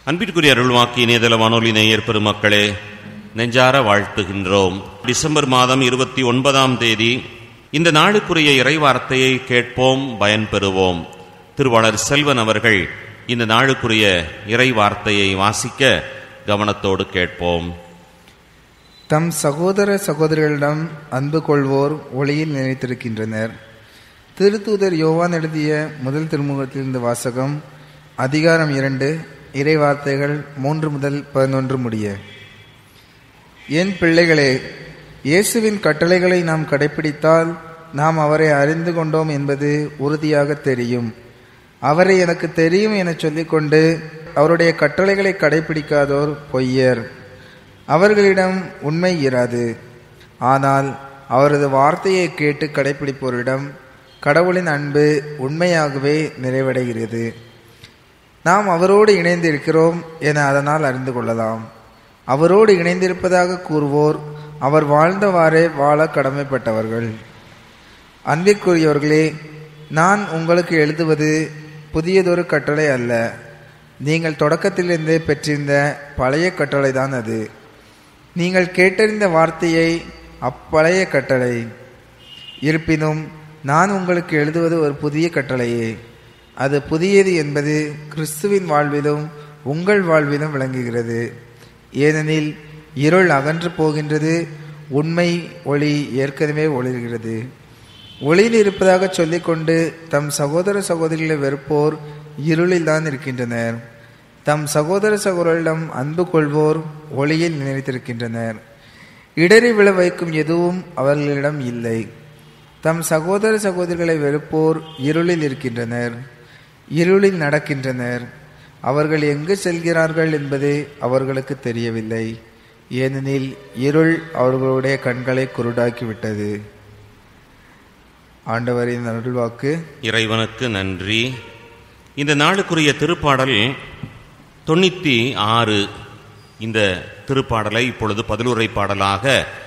அன்பிற்குரிய அருள்வாக்கி இணையதள வானொலி நேயர் பெருமக்களே நெஞ்சார வாழ்த்துகின்றோம் டிசம்பர் மாதம் இருபத்தி ஒன்பதாம் தேதி இந்த நாளுக்குரிய இறைவார்த்தையை கேட்போம் பயன்பெறுவோம் திருவாளர் செல்வன் அவர்கள் இந்த நாளுக்குரிய இறைவார்த்தையை வாசிக்க கவனத்தோடு கேட்போம் தம் சகோதர சகோதரிகளிடம் அன்பு கொள்வோர் ஒளியில் நிலைத்திருக்கின்றனர் திருத்தூதர் யோவான் எழுதிய முதல் திருமுகத்திலிருந்து வாசகம் அதிகாரம் இரண்டு இறை வார்த்தைகள் மூன்று முதல் பதினொன்று முடிய என் பிள்ளைகளே இயேசுவின் கட்டளைகளை நாம் கடைப்பிடித்தால் நாம் அவரை அறிந்து கொண்டோம் என்பது உறுதியாக தெரியும் அவரை எனக்கு தெரியும் என சொல்லிக்கொண்டு அவருடைய கட்டளைகளை கடைப்பிடிக்காதோர் பொய்யர் அவர்களிடம் உண்மை இராது ஆனால் அவரது வார்த்தையை கேட்டு கடைப்பிடிப்போரிடம் கடவுளின் அன்பு உண்மையாகவே நிறைவடைகிறது நாம் அவரோடு இணைந்திருக்கிறோம் என அதனால் அறிந்து கொள்ளலாம் அவரோடு இணைந்திருப்பதாக கூறுவோர் அவர் வாழ்ந்தவாறே வாழ கடமைப்பட்டவர்கள் அன்பிற்குரியவர்களே நான் உங்களுக்கு எழுதுவது புதியதொரு கட்டளை அல்ல நீங்கள் தொடக்கத்திலிருந்தே பெற்றிருந்த பழைய கட்டளை தான் அது நீங்கள் கேட்டறிந்த வார்த்தையை அப்பழைய கட்டளை இருப்பினும் நான் உங்களுக்கு எழுதுவது ஒரு புதிய கட்டளையே அது புதியது என்பது கிறிஸ்துவின் வாழ்விலும் உங்கள் வாழ்விலும் விளங்குகிறது ஏனெனில் இருள் அகன்று போகின்றது உண்மை ஒளி ஏற்கனவே ஒளிர்கிறது ஒளியில் இருப்பதாக சொல்லிக்கொண்டு தம் சகோதர சகோதரிகளை வெறுப்போர் இருளில் தான் இருக்கின்றனர் தம் சகோதர சகோதரிடம் அன்பு கொள்வோர் ஒளியில் நினைத்திருக்கின்றனர் இடறி விழ வைக்கும் எதுவும் அவர்களிடம் இல்லை தம் சகோதர சகோதரிகளை வெறுப்போர் இருளில் இருக்கின்றனர் இருளில் நடக்கின்றனர் அவர்கள் எங்கு செல்கிறார்கள் என்பது அவர்களுக்கு தெரியவில்லை ஏனெனில் இருள் அவர்களுடைய கண்களை குருடாக்கிவிட்டது ஆண்டவரின் அருள்வாக்கு இறைவனுக்கு நன்றி இந்த நாளுக்குரிய திருப்பாடல் தொண்ணூற்றி ஆறு இந்த திருப்பாடலை இப்பொழுது பதிலுரை பாடலாக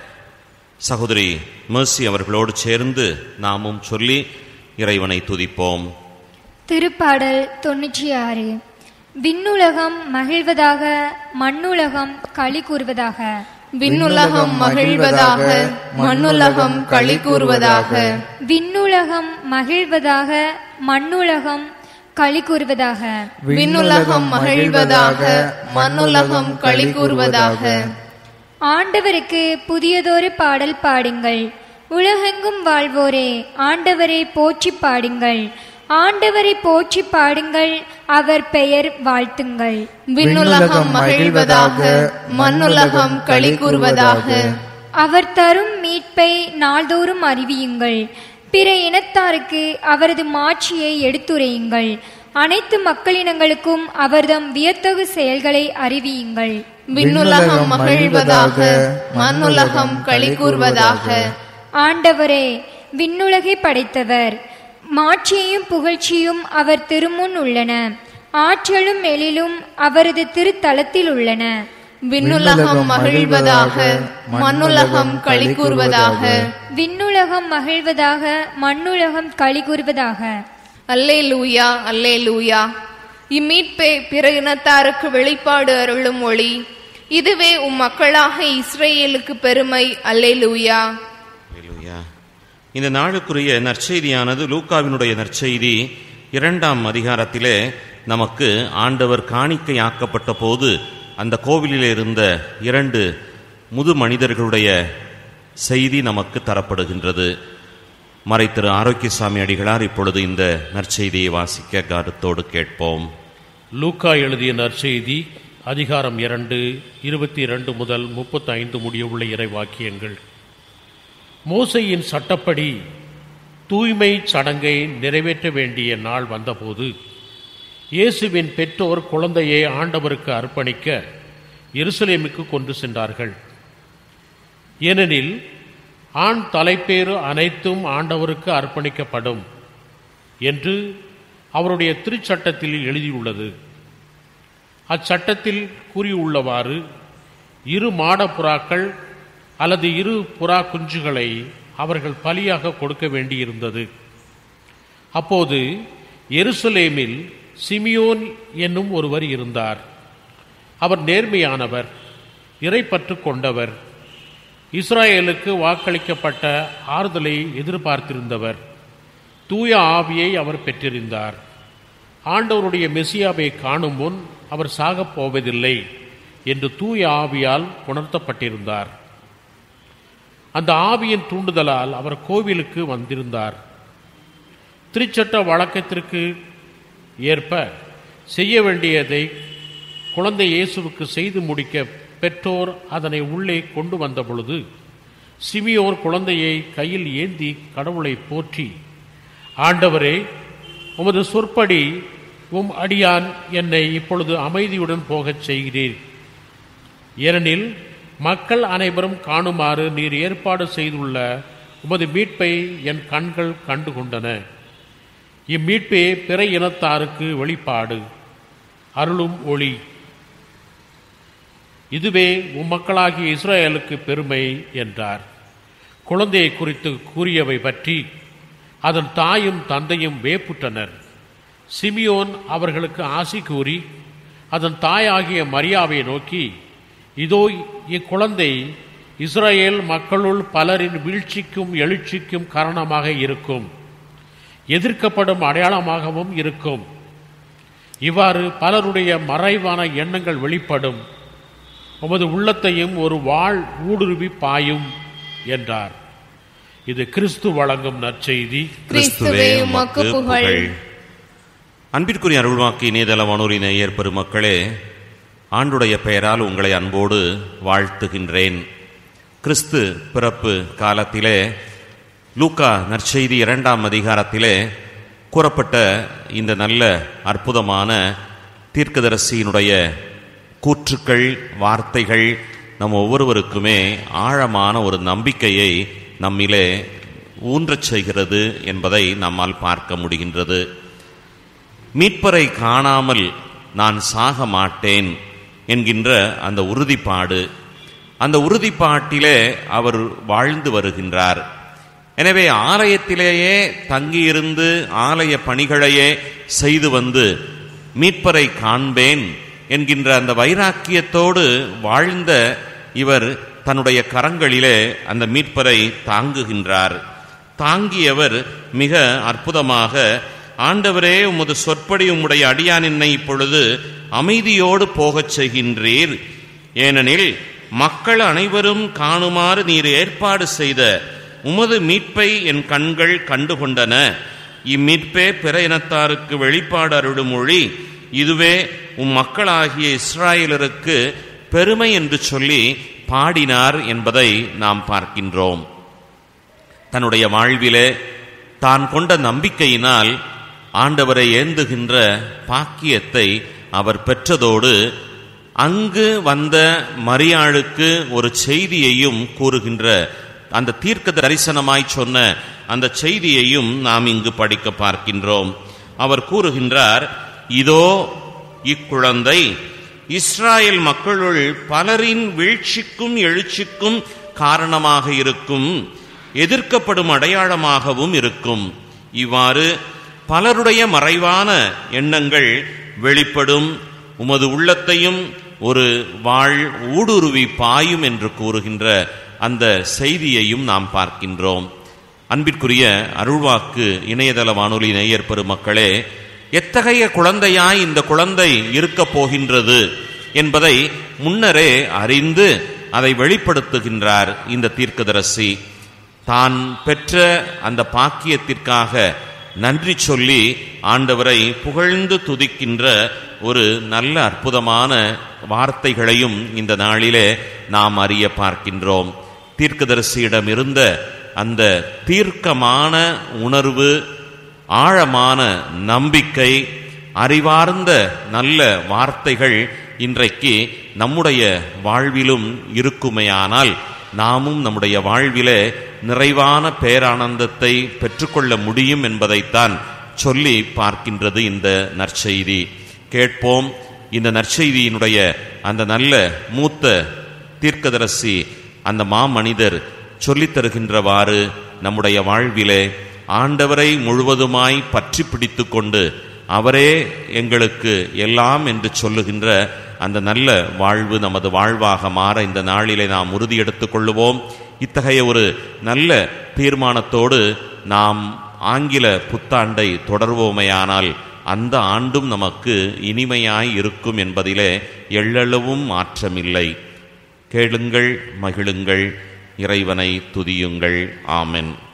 சகோதரி மேர்சி அவர்களோடு சேர்ந்து நாமும் சொல்லி இறைவனை துதிப்போம் திருப்பாடல் தொன்னூற்றி ஆறு விண்ணுலகம் மகிழ்வதாக மண்ணுலகம் களி கூறுவதாக விண்ணுலகம் மகிழ்வதாக மண்ணுலகம் களி கூறுவதாக விண்ணுலகம் மகிழ்வதாக மண்ணுலகம் களி கூறுவதாக விண்ணுலகம் மகிழ்வதாக மண்ணுலகம் களி கூறுவதாக ஆண்டவருக்கு புதியதொரு பாடல் பாடுங்கள் உலகெங்கும் வாழ்வோரே ஆண்டவரை போற்றி பாடுங்கள் ஆண்டவரை போற்றி பாடுங்கள் அவர் பெயர் வாழ்த்துங்கள் விண்ணுலகம் மகிழ்வதாக மண்ணுலகம் களி கூறுவதாக அவர் தரும் மீட்பை நாள்தோறும் அறிவியுங்கள் பிற இனத்தாருக்கு அவரது மாட்சியை எடுத்துரையுங்கள் அனைத்து மக்களினங்களுக்கும் அவர்தம் வியத்தகு செயல்களை அறிவியுங்கள் விண்ணுலகம் மகிழ்வதாக மண்ணுலகம் களி கூறுவதாக ஆண்டவரே விண்ணுலகை படைத்தவர் மாட்சியையும் புகழ்ச்சியும் அவர் திருமுன் உள்ளன ஆற்றலும் எழிலும் அவரது திருத்தலத்தில் உள்ளன விண்ணுலகம் மகிழ்வதாக மண்ணுலகம் களி கூறுவதாக விண்ணுலகம் மகிழ்வதாக மண்ணுலகம் களி கூறுவதாக அல்லே லூயா அல்லே லூயா இம்மீட்பே பிற இனத்தாருக்கு வெளிப்பாடு அருளும் ஒளி இதுவே உம் மக்களாக இஸ்ரேலுக்கு பெருமை அல்லே லூயா அல்லேலூயா. இந்த நாளுக்குரிய நற்செய்தியானது லூக்காவினுடைய நற்செய்தி இரண்டாம் அதிகாரத்திலே நமக்கு ஆண்டவர் காணிக்கையாக்கப்பட்ட போது அந்த கோவிலில் இருந்த இரண்டு முது மனிதர்களுடைய செய்தி நமக்கு தரப்படுகின்றது மறைத்திரு ஆரோக்கியசாமி அடிகளார் இப்பொழுது இந்த நற்செய்தியை வாசிக்க கருத்தோடு கேட்போம் லூக்கா எழுதிய நற்செய்தி அதிகாரம் இரண்டு இருபத்தி இரண்டு முதல் முப்பத்தி ஐந்து முடிய உள்ள இறைவாக்கியங்கள் மோசையின் சட்டப்படி தூய்மை சடங்கை நிறைவேற்ற வேண்டிய நாள் வந்தபோது இயேசுவின் பெற்றோர் குழந்தையை ஆண்டவருக்கு அர்ப்பணிக்க எருசலேமுக்கு கொண்டு சென்றார்கள் ஏனெனில் ஆண் தலைப்பேறு அனைத்தும் ஆண்டவருக்கு அர்ப்பணிக்கப்படும் என்று அவருடைய திருச்சட்டத்தில் எழுதியுள்ளது அச்சட்டத்தில் கூறியுள்ளவாறு இரு மாடப் புறாக்கள் அல்லது இரு புறா குஞ்சுகளை அவர்கள் பலியாக கொடுக்க வேண்டியிருந்தது அப்போது எருசலேமில் சிமியோன் என்னும் ஒருவர் இருந்தார் அவர் நேர்மையானவர் இறைப்பற்று கொண்டவர் இஸ்ராயேலுக்கு வாக்களிக்கப்பட்ட ஆறுதலை எதிர்பார்த்திருந்தவர் தூய ஆவியை அவர் பெற்றிருந்தார் ஆண்டவருடைய மெசியாவை காணும் முன் அவர் சாகப் போவதில்லை என்று தூய ஆவியால் உணர்த்தப்பட்டிருந்தார் அந்த ஆவியின் தூண்டுதலால் அவர் கோவிலுக்கு வந்திருந்தார் திருச்சட்ட வழக்கத்திற்கு ஏற்ப செய்ய வேண்டியதை குழந்தை இயேசுவுக்கு செய்து முடிக்க பெற்றோர் அதனை உள்ளே கொண்டு வந்த பொழுது சிமியோர் குழந்தையை கையில் ஏந்தி கடவுளை போற்றி ஆண்டவரே உமது சொற்படி உம் அடியான் என்னை இப்பொழுது அமைதியுடன் போகச் செய்கிறீர் ஏனெனில் மக்கள் அனைவரும் காணுமாறு நீர் ஏற்பாடு செய்துள்ள உமது மீட்பை என் கண்கள் கண்டு கொண்டன இம்மீட்பே பிற இனத்தாருக்கு வெளிப்பாடு அருளும் ஒளி இதுவே உம் மக்களாகிய இஸ்ரேலுக்கு பெருமை என்றார் குழந்தையை குறித்து கூறியவை பற்றி அதன் தாயும் தந்தையும் வேப்புற்றனர் சிமியோன் அவர்களுக்கு ஆசி கூறி அதன் தாயாகிய மரியாவை நோக்கி இதோ இக்குழந்தை இஸ்ரேல் மக்களுள் பலரின் வீழ்ச்சிக்கும் எழுச்சிக்கும் காரணமாக இருக்கும் எதிர்க்கப்படும் அடையாளமாகவும் இருக்கும் இவ்வாறு பலருடைய மறைவான எண்ணங்கள் வெளிப்படும் உமது உள்ளத்தையும் ஒரு வாழ் ஊடுருவி பாயும் என்றார் இது கிறிஸ்து வழங்கும் நற்செய்தி கிறிஸ்துவே உமக்கு புகழ் அன்பிற்குரிய அருள்வாக்கு இணையதள வானொலி நேயர் பெருமக்களே ஆண்டுடைய பெயரால் உங்களை அன்போடு வாழ்த்துகின்றேன் கிறிஸ்து பிறப்பு காலத்திலே லூக்கா நற்செய்தி இரண்டாம் அதிகாரத்திலே கூறப்பட்ட இந்த நல்ல அற்புதமான தீர்க்கதரிசியினுடைய கூற்றுக்கள் வார்த்தைகள் நம் ஒவ்வொருவருக்குமே ஆழமான ஒரு நம்பிக்கையை நம்மிலே ஊன்றச் செய்கிறது என்பதை நம்மால் பார்க்க முடிகின்றது மீட்பரை காணாமல் நான் சாக மாட்டேன் என்கின்ற அந்த உறுதிப்பாடு அந்த உறுதிப்பாட்டிலே அவர் வாழ்ந்து வருகின்றார் எனவே ஆலயத்திலேயே தங்கியிருந்து ஆலய பணிகளையே செய்து வந்து மீட்பரை காண்பேன் என்கின்ற அந்த வைராக்கியத்தோடு வாழ்ந்த இவர் தன்னுடைய கரங்களிலே அந்த மீட்பரை தாங்குகின்றார் தாங்கியவர் மிக அற்புதமாக ஆண்டவரே உமது சொற்படி உம்முடைய அடியான் என்னை இப்பொழுது அமைதியோடு போகச் செய்கின்றீர் ஏனெனில் மக்கள் அனைவரும் காணுமாறு நீர் ஏற்பாடு செய்த உமது மீட்பை என் கண்கள் கண்டுகொண்டன இம்மீட்பே பிற இனத்தாருக்கு வெளிப்பாடு அருளும் மொழி இதுவே உம் மக்களாகிய இஸ்ராயலருக்கு பெருமை என்று சொல்லி பாடினார் என்பதை நாம் பார்க்கின்றோம் தன்னுடைய வாழ்விலே தான் கொண்ட நம்பிக்கையினால் ஆண்டவரை ஏந்துகின்ற பாக்கியத்தை அவர் பெற்றதோடு அங்கு வந்த மரியாளுக்கு ஒரு செய்தியையும் கூறுகின்ற அந்த தீர்க்க தரிசனமாய் சொன்ன அந்த செய்தியையும் நாம் இங்கு படிக்க பார்க்கின்றோம் அவர் கூறுகின்றார் இதோ இக்குழந்தை இஸ்ராயல் மக்களுள் பலரின் வீழ்ச்சிக்கும் எழுச்சிக்கும் காரணமாக இருக்கும் எதிர்க்கப்படும் அடையாளமாகவும் இருக்கும் இவ்வாறு பலருடைய மறைவான எண்ணங்கள் வெளிப்படும் உமது உள்ளத்தையும் ஒரு வாழ் ஊடுருவி பாயும் என்று கூறுகின்ற அந்த செய்தியையும் நாம் பார்க்கின்றோம் அன்பிற்குரிய அருள்வாக்கு இணையதள வானொலி நேயர் பெருமக்களே எத்தகைய குழந்தையாய் இந்த குழந்தை இருக்கப் போகின்றது என்பதை முன்னரே அறிந்து அதை வெளிப்படுத்துகின்றார் இந்த தீர்க்கதரசி தான் பெற்ற அந்த பாக்கியத்திற்காக நன்றி சொல்லி ஆண்டவரை புகழ்ந்து துதிக்கின்ற ஒரு நல்ல அற்புதமான வார்த்தைகளையும் இந்த நாளிலே நாம் அறிய பார்க்கின்றோம் தீர்க்கதரிசியிடம் இருந்த அந்த தீர்க்கமான உணர்வு ஆழமான நம்பிக்கை அறிவார்ந்த நல்ல வார்த்தைகள் இன்றைக்கு நம்முடைய வாழ்விலும் இருக்குமையானால் நாமும் நம்முடைய வாழ்விலே நிறைவான பேரானந்தத்தை பெற்றுக்கொள்ள முடியும் என்பதைத்தான் சொல்லி பார்க்கின்றது இந்த நற்செய்தி கேட்போம் இந்த நற்செய்தியினுடைய அந்த நல்ல மூத்த தீர்க்கதரசி அந்த மாமனிதர் சொல்லித் தருகின்றவாறு நம்முடைய வாழ்விலே ஆண்டவரை முழுவதுமாய் பற்றி பிடித்து கொண்டு அவரே எங்களுக்கு எல்லாம் என்று சொல்லுகின்ற அந்த நல்ல வாழ்வு நமது வாழ்வாக மாற இந்த நாளிலே நாம் உறுதி எடுத்துக் கொள்ளுவோம் இத்தகைய ஒரு நல்ல தீர்மானத்தோடு நாம் ஆங்கில புத்தாண்டை தொடர்வோமையானால் அந்த ஆண்டும் நமக்கு இனிமையாய் இருக்கும் என்பதிலே எள்ளளவும் மாற்றமில்லை கேளுங்கள் மகிழுங்கள் இறைவனை துதியுங்கள் ஆமென்